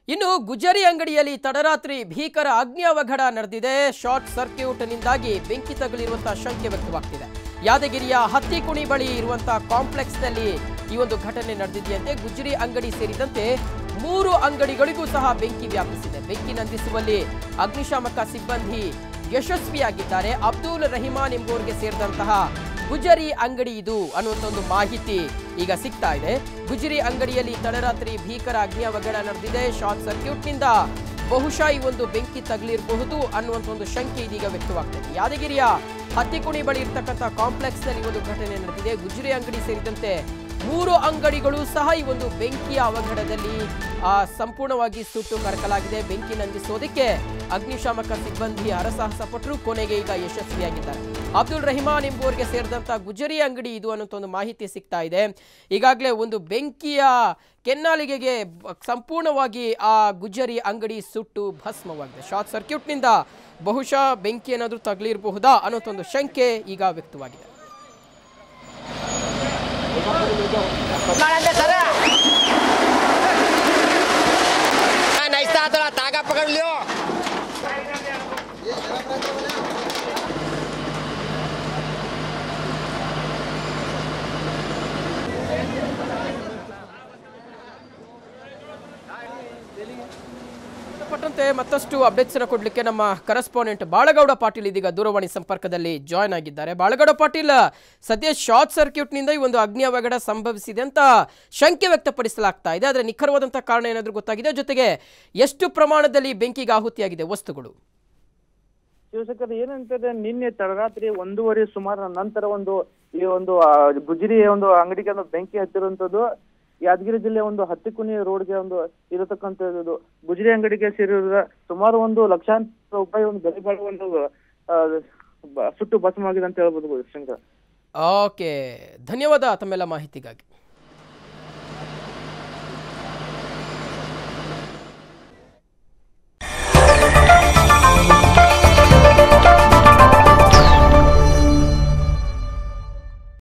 ಇನ್ನು ಗುಜರಿ ಅಂಗಡಿಯಲ್ಲಿ ತಡರಾತ್ರಿ ಭೀಕರ ಅಗ್ನಿ ಅವಘಡ ನಡೆದಿದೆ ಶಾರ್ಟ್ ಸರ್ಕ್ಯೂಟ್ನಿಂದಾಗಿ ಬೆಂಕಿ ತಗುಲಿರುವಂತಹ ಶಂಕೆ ವ್ಯಕ್ತವಾಗ್ತಿದೆ ಯಾದಗಿರಿಯ ಹತ್ತಿಕುಣಿ ಬಳಿ ಇರುವಂತಹ ಕಾಂಪ್ಲೆಕ್ಸ್ನಲ್ಲಿ ಈ ಒಂದು ಘಟನೆ ನಡೆದಿದೆಯಂತೆ ಗುಜರಿ ಅಂಗಡಿ ಸೇರಿದಂತೆ ಮೂರು ಅಂಗಡಿಗಳಿಗೂ ಸಹ ಬೆಂಕಿ ವ್ಯಾಪಿಸಿದೆ ಬೆಂಕಿ ನಂದಿಸುವಲ್ಲಿ ಅಗ್ನಿಶಾಮಕ ಸಿಬ್ಬಂದಿ ಯಶಸ್ವಿಯಾಗಿದ್ದಾರೆ ಅಬ್ದುಲ್ ರಹಿಮಾನ್ ಎಂಬುವರಿಗೆ ಸೇರಿದಂತಹ ಗುಜರಿ ಅಂಗಡಿ ಇದು ಅನ್ನುವಂಥ ಒಂದು ಮಾಹಿತಿ ಈಗ ಸಿಗ್ತಾ ಇದೆ ಗುಜರಿ ಅಂಗಡಿಯಲ್ಲಿ ತಡರಾತ್ರಿ ಭೀಕರ ಅಗ್ನಿ ಅವಘಡ ನಡೆದಿದೆ ಶಾರ್ಟ್ ಸರ್ಕ್ಯೂಟ್ನಿಂದ ಬಹುಶಃ ಈ ಒಂದು ಬೆಂಕಿ ತಗಲಿರಬಹುದು ಅನ್ನುವಂಥ ಒಂದು ಶಂಕೆ ಇದೀಗ ವ್ಯಕ್ತವಾಗ್ತಿದೆ ಯಾದಗಿರಿಯ ಹತ್ತಿಕುಣಿ ಬಳಿ ಇರ್ತಕ್ಕಂಥ ಕಾಂಪ್ಲೆಕ್ಸ್ ನಲ್ಲಿ ಒಂದು ಘಟನೆ ನಡೆದಿದೆ ಗುಜರಿ ಅಂಗಡಿ ಸೇರಿದಂತೆ ಮೂರು ಅಂಗಡಿಗಳು ಸಹ ಈ ಒಂದು ಬೆಂಕಿಯ ಅವಘಡದಲ್ಲಿ ಆ, ಸಂಪೂರ್ಣವಾಗಿ ಸುಟ್ಟು ಕರಕಲಾಗಿದೆ ಬೆಂಕಿ ನಂದಿಸೋದಕ್ಕೆ ಅಗ್ನಿಶಾಮಕ ಸಿಬ್ಬಂದಿ ಹರಸಾಹಸ ಪಟ್ಟರು ಕೊನೆಗೆ ಈಗ ಯಶಸ್ವಿಯಾಗಿದ್ದಾರೆ ಅಬ್ದುಲ್ ರಹಿಮಾನ್ ಎಂಬುವರಿಗೆ ಸೇರಿದಂತ ಗುಜರಿ ಅಂಗಡಿ ಇದು ಅನ್ನೋಂಥ ಒಂದು ಮಾಹಿತಿ ಸಿಗ್ತಾ ಇದೆ ಈಗಾಗಲೇ ಒಂದು ಬೆಂಕಿಯ ಕೆನ್ನಾಲಿಗೆಗೆ ಬ- ಸಂಪೂರ್ಣವಾಗಿ ಆ ಗುಜರಿ ಅಂಗಡಿ ಸುಟ್ಟು ಭಸ್ಮವಾಗಿದೆ ಶಾರ್ಟ್ ಸರ್ಕ್ಯೂಟ್ನಿಂದ ಬಹುಶಃ ಬೆಂಕಿ ಏನಾದರೂ ತಗಲಿರಬಹುದಾ ಅನ್ನೋಂಥ ಒಂದು ಶಂಕೆ ಈಗ ವ್ಯಕ್ತವಾಗಿದೆ नाहीच आता तागा पकडल्यो ಪಟ್ಟಂತೆ ಮತ್ತಷ್ಟು ಅಪ್ಡೇಟ್ಸ್ ಅನ್ನು ಕೊಡ್ಲಿಕ್ಕೆ ನಮ್ಮ ಕರೆಸ್ಪಾಂಡೆಂಟ್ ಬಾಳಗೌಡ ಪಾಟೀಲ್ ಇದೀಗ ದೂರವಾಣಿ ಸಂಪರ್ಕದಲ್ಲಿ ಜಾಯ್ನ್ ಆಗಿದ್ದಾರೆ ಬಾಳಗೌಡ ಪಾಟೀಲ್ ಸದ್ಯ ಶಾರ್ಟ್ ಸರ್ಕ್ಯೂಟ್ ನಿಂದ ಈ ಒಂದು ಅಗ್ನಿ ಅವಘಡ ಸಂಭವಿಸಿದೆ ಅಂತ ಶಂಕೆ ವ್ಯಕ್ತಪಡಿಸಲಾಗ್ತಾ ಇದೆ ಆದರೆ ನಿಖರವಾದಂತಹ ಕಾರಣ ಏನಾದರೂ ಗೊತ್ತಾಗಿದೆ ಜೊತೆಗೆ ಎಷ್ಟು ಪ್ರಮಾಣದಲ್ಲಿ ಬೆಂಕಿಗೆ ಆಹುತಿಯಾಗಿದೆ ವಸ್ತುಗಳು ಶಿವಶಂಕರ್ ಏನಂತಂದ್ರೆ ನಿನ್ನೆ ತಡರಾತ್ರಿ ಒಂದೂವರೆ ಸುಮಾರು ನಂತರ ಒಂದು ಈ ಒಂದು ಆ, ಗುಜರಿ ಒಂದು ಅಂಗಡಿಗೆ ಒಂದು ಬೆಂಕಿ ಹತ್ತಿರುವಂತದ್ದು ಯಾದಗಿರಿ ಜಿಲ್ಲೆ ಒಂದು ಹತ್ತಿಕುಣಿ ರೋಡ್ಗೆ ಒಂದು ಇರತಕ್ಕಂಥದ್ದು ಗುಜರಿ ಅಂಗಡಿಗೆ ಸೇರಿರುವ ಸುಮಾರು ಒಂದು ಲಕ್ಷಾಂತರ ರೂಪಾಯಿ ಒಂದು ಬೆಲೆ ಬಾಳುವ ಒಂದು ಆ, ಬ- ಸುಟ್ಟು ಭಸ್ಮವಾಗಿದೆ ಅಂತ ಹೇಳ್ಬೋದು ಶಂಕರ್ ಓಕೆ ಧನ್ಯವಾದ ತಮ್ಮೆಲ್ಲ ಮಾಹಿತಿಗಾಗಿ